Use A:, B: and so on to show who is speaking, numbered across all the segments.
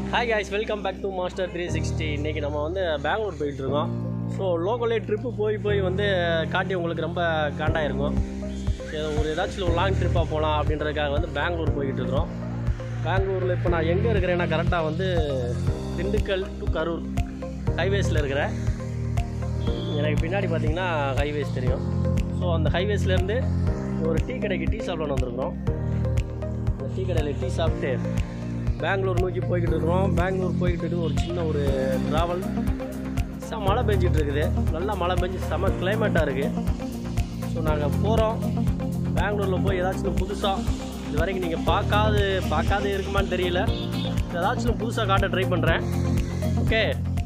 A: Hi guys welcome back to master three sixty இன்றைக்கி நம்ம வந்து பெங்களூர் போயிட்டு இருக்கோம் ஸோ லோக்கலே ட்ரிப்பு போய் போய் வந்து காட்டி உங்களுக்கு ரொம்ப காண்டாயிருக்கும் ஏதோ ஒரு ஏதாச்சும் ஒரு லாங் ட்ரிப்பாக போகலாம் அப்படின்றதுக்காக வந்து பெங்களூர் போய்கிட்டு இருக்கிறோம் பெங்களூரில் இப்போ நான் எங்கே இருக்கிறேன்னா கரெக்டாக வந்து திண்டுக்கல் டு கரூர் ஹைவேஸில் இருக்கிறேன் எனக்கு பின்னாடி பார்த்தீங்கன்னா ஹைவேஸ் தெரியும் ஸோ அந்த ஹைவேஸ்லேருந்து ஒரு டீ கடைக்கு டீ சாப்பிடணும் வந்திருக்கிறோம் அந்த டீ கடையில் டீ சாப்பிட்டு பெங்களூர் நோக்கி போய்கிட்டு இருக்கிறோம் பெங்களூர் போய்கிட்டு இருக்கு ஒரு சின்ன ஒரு ட்ராவல் செம மழை பெஞ்சிட்டு இருக்குது நல்லா மழை பெஞ்சு செம கிளைமேட்டாக இருக்குது ஸோ நாங்கள் போகிறோம் பெங்களூரில் போய் ஏதாச்சும் புதுசாக இது வரைக்கும் நீங்கள் பார்க்காது பார்க்காது இருக்குமான்னு தெரியல ஏதாச்சும் புதுசாக காட்ட ட்ரை பண்ணுறேன் okay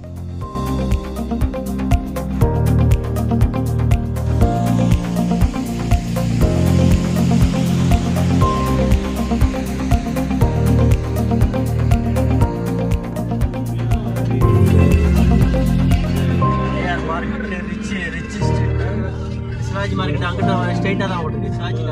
A: AR market rich rich Shivaji market அங்கிட்ட ஸ்ட்ரைட்டாக தான் ஓட்டுது சிவாஜி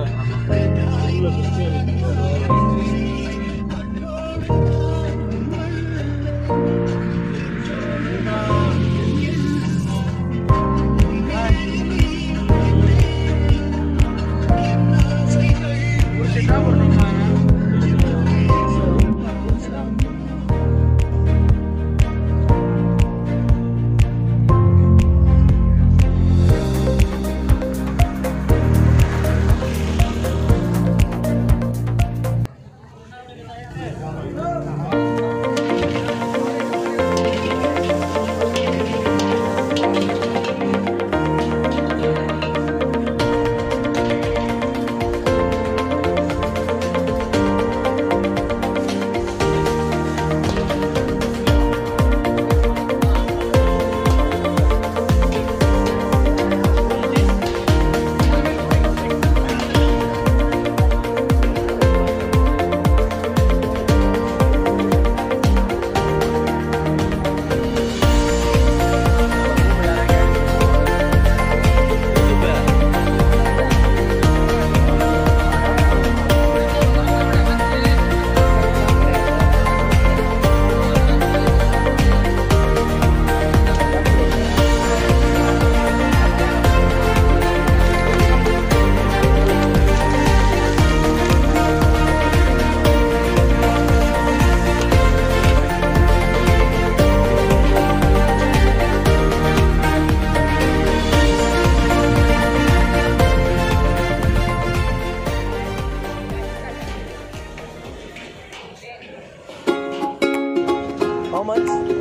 A: How much?